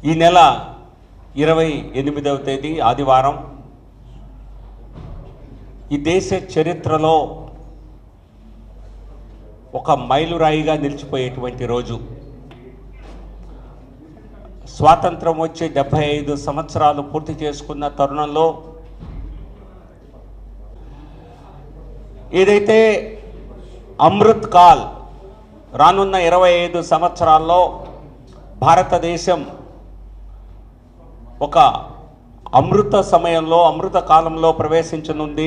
ఈ నెల ఇరవై ఎనిమిదవ తేదీ ఆదివారం ఈ దేశ చరిత్రలో ఒక మైలురాయిగా నిలిచిపోయేటువంటి రోజు స్వాతంత్రం వచ్చి డెబ్భై ఐదు సంవత్సరాలు పూర్తి చేసుకున్న తరుణంలో ఏదైతే అమృత్ కాల్ రానున్న ఇరవై ఐదు సంవత్సరాల్లో భారతదేశం ఒక అమృత సమయంలో అమృత కాలంలో ప్రవేశించనుంది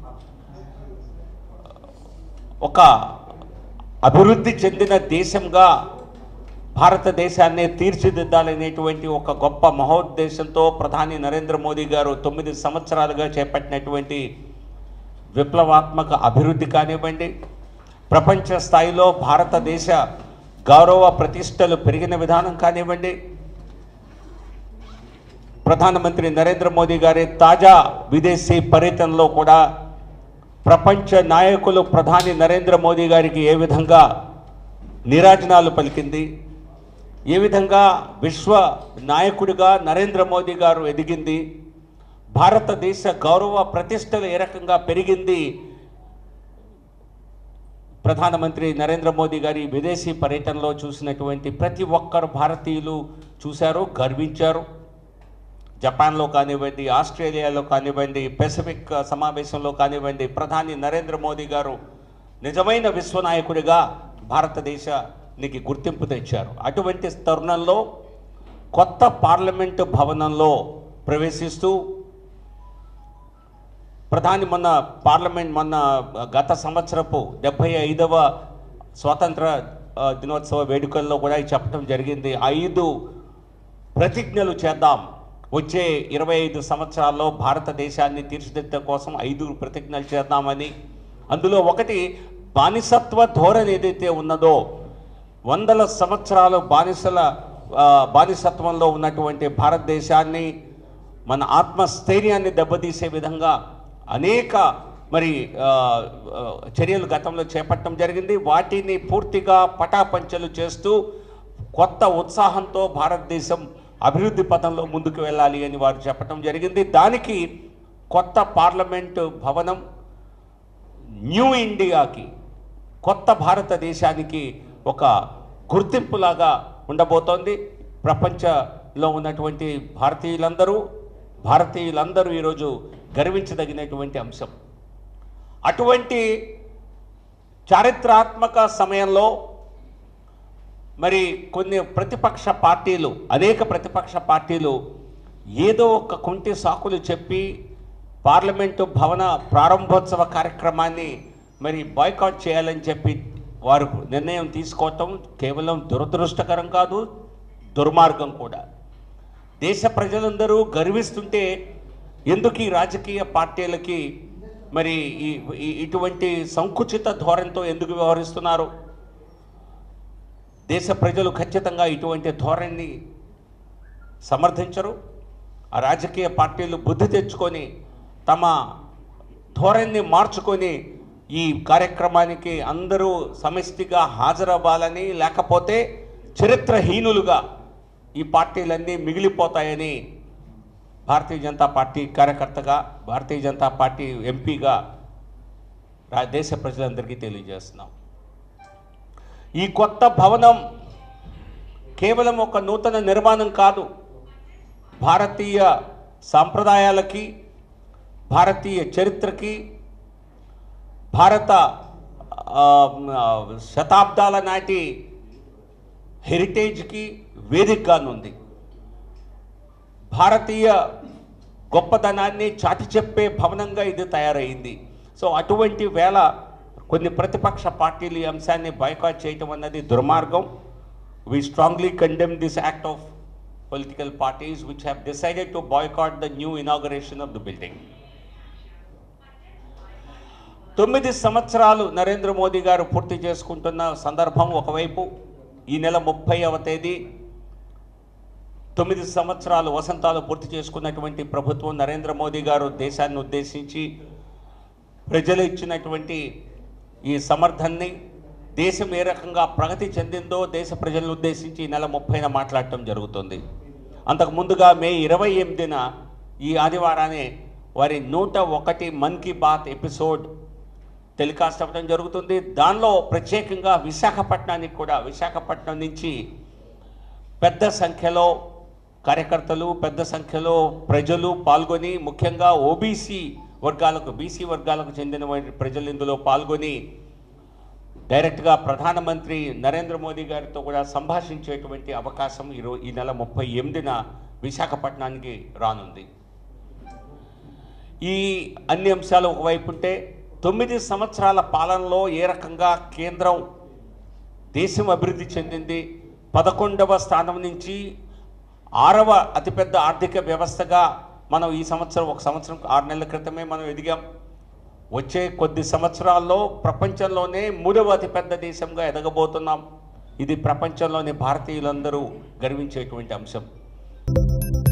ఒక అభివృద్ధి చెందిన దేశంగా భారతదేశాన్ని తీర్చిదిద్దాలనేటువంటి ఒక గొప్ప మహోద్దేశంతో ప్రధాని నరేంద్ర మోదీ గారు తొమ్మిది సంవత్సరాలుగా చేపట్టినటువంటి విప్లవాత్మక అభివృద్ధి కానివ్వండి ప్రపంచ స్థాయిలో భారతదేశ గౌరవ ప్రతిష్టలు పెరిగిన విధానం కానివ్వండి ప్రధానమంత్రి నరేంద్ర మోదీ గారి తాజా విదేశీ పర్యటనలో కూడా ప్రపంచ నాయకులు ప్రధాని నరేంద్ర మోదీ గారికి ఏ విధంగా నీరాజనాలు పలికింది ఏ విధంగా విశ్వ నాయకుడిగా నరేంద్ర మోదీ గారు ఎదిగింది భారతదేశ గౌరవ ప్రతిష్టలు ఏ రకంగా పెరిగింది ప్రధానమంత్రి నరేంద్ర మోదీ గారి విదేశీ పర్యటనలో చూసినటువంటి ప్రతి ఒక్కరు భారతీయులు చూశారు గర్వించారు జపాన్లో కానివ్వండి ఆస్ట్రేలియాలో కానివ్వండి పెసిఫిక్ సమావేశంలో కానివ్వండి ప్రధాని నరేంద్ర మోదీ గారు నిజమైన విశ్వనాయకుడిగా భారతదేశానికి గుర్తింపు తెచ్చారు అటువంటి తరుణంలో కొత్త పార్లమెంటు భవనంలో ప్రవేశిస్తూ ప్రధాని మొన్న పార్లమెంట్ మొన్న గత సంవత్సరపు డెబ్భై ఐదవ స్వాతంత్ర ఆ, దినోత్సవ వేడుకల్లో కూడా ఇది చెప్పడం జరిగింది ఐదు ప్రతిజ్ఞలు చేద్దాం వచ్చే ఇరవై ఐదు సంవత్సరాల్లో భారతదేశాన్ని తీర్చిదిద్దడం కోసం ఐదు ప్రతిజ్ఞలు చేద్దామని అందులో ఒకటి బానిసత్వ ధోరణి ఏదైతే ఉన్నదో వందల సంవత్సరాలు బానిసల ఆ, బానిసత్వంలో ఉన్నటువంటి భారతదేశాన్ని మన ఆత్మస్థైర్యాన్ని దెబ్బతీసే విధంగా అనేక మరి ఆ, ఆ, చర్యలు గతంలో చేపట్టడం జరిగింది వాటిని పూర్తిగా పటాపంచలు చేస్తూ కొత్త ఉత్సాహంతో భారతదేశం అభివృద్ధి పథంలో ముందుకు వెళ్ళాలి అని వారు చెప్పడం జరిగింది దానికి కొత్త పార్లమెంటు భవనం న్యూ ఇండియాకి కొత్త భారతదేశానికి ఒక గుర్తింపులాగా ఉండబోతోంది ప్రపంచంలో ఉన్నటువంటి భారతీయులందరూ భారతీయులందరూ ఈరోజు గర్వించదగినటువంటి అంశం అటువంటి చారిత్రాత్మక సమయంలో మరి కొన్ని ప్రతిపక్ష పార్టీలు అనేక ప్రతిపక్ష పార్టీలు ఏదో ఒక కుంటి సాకులు చెప్పి పార్లమెంటు భవన ప్రారంభోత్సవ కార్యక్రమాన్ని మరి బాయ్కాట్ చేయాలని చెప్పి వారు నిర్ణయం తీసుకోవటం కేవలం దురదృష్టకరం కాదు దుర్మార్గం కూడా దేశ ప్రజలందరూ గర్విస్తుంటే ఎందుకు ఈ రాజకీయ పార్టీలకి మరి ఈ ఈ- ఇటువంటి సంకుచిత ధోరణితో ఎందుకు వ్యవహరిస్తున్నారు దేశ ప్రజలు ఖచ్చితంగా ఇటువంటి ధోరణిని సమర్థించరు ఆ రాజకీయ పార్టీలు బుద్ధి తెచ్చుకొని తమ ధోరణిని మార్చుకొని ఈ కార్యక్రమానికి అందరూ సమిష్టిగా హాజరవ్వాలని లేకపోతే చరిత్రహీనులుగా ఈ పార్టీలన్నీ మిగిలిపోతాయని భారతీయ జనతా పార్టీ కార్యకర్తగా భారతీయ జనతా పార్టీ ఎంపీగా రా- దేశ ప్రజలందరికీ తెలియజేస్తున్నాం ఈ కొత్త భవనం కేవలం ఒక నూతన నిర్మాణం కాదు భారతీయ సాంప్రదాయాలకి భారతీయ చరిత్రకి భారత ఆ, ఆ, శతాబ్దాల నాటి హెరిటేజ్కి వేదికగానుంది భారతీయ గొప్పదనాన్ని చాటి చెప్పే భవనంగా ఇది తయారైంది సో అటువంటి వేళ కొన్ని ప్రతిపక్ష పార్టీలు ఈ అంశాన్ని బైకాట్ చేయటం అన్నది దుర్మార్గం we strongly condemn this act of political parties which have decided to boycott the new inauguration of the building తొమ్మిది సంవత్సరాలు నరేంద్ర మోదీ గారు పూర్తి చేసుకుంటున్న సందర్భం ఒకవైపు ఈ నెల ముప్పైవ తేదీ తొమ్మిది సంవత్సరాలు వసంతాలు పూర్తి చేసుకున్నటువంటి ప్రభుత్వం నరేంద్ర మోదీ గారు దేశాన్ని ఉద్దేశించి ప్రజలు ఇచ్చినటువంటి ఈ సమర్థన్ని దేశం ఏ రకంగా ప్రగతి చెందిందో దేశ ప్రజలను ఉద్దేశించి ఈ నెల ముప్పైన మాట్లాడటం జరుగుతుంది అంతకు ముందుగా మే ఇరవై ఎనిమిదిన ఈ ఆదివారానే వారి నూట ఒకటి మన్ కీ బాత్ ఎపిసోడ్ టెలికాస్ట్ అవ్వడం జరుగుతుంది దానిలో ప్రత్యేకంగా విశాఖపట్నానికి కూడా విశాఖపట్నం నుంచి పెద్ద సంఖ్యలో కార్యకర్తలు పెద్ద సంఖ్యలో ప్రజలు పాల్గొని ముఖ్యంగా ఓబీసీ వర్గాలకు బీసీ వర్గాలకు చెందిన వారి ప్రజలు ఇందులో పాల్గొని డైరెక్ట్గా ప్రధానమంత్రి నరేంద్ర మోదీ గారితో కూడా సంభాషించేటువంటి అవకాశం ఈరో ఈ నెల ముప్పై ఎనిమిదిన విశాఖపట్నానికి రానుంది ఈ అన్ని అంశాలు ఒకవైపు ఉంటే తొమ్మిది సంవత్సరాల పాలనలో ఏ రకంగా కేంద్రం దేశం అభివృద్ధి చెందింది పదకొండవ స్థానం నుంచి ఆరవ అతిపెద్ద ఆర్థిక వ్యవస్థగా మనం ఈ సంవత్సరం ఒక సంవత్సరం ఆరు నెలల క్రితమే మనం ఎదిగాం వచ్చే కొద్ది సంవత్సరాల్లో ప్రపంచంలోనే మూడవ అతిపెద్ద దేశంగా ఎదగబోతున్నాం ఇది ప్రపంచంలోని భారతీయులందరూ గర్వించేటువంటి అంశం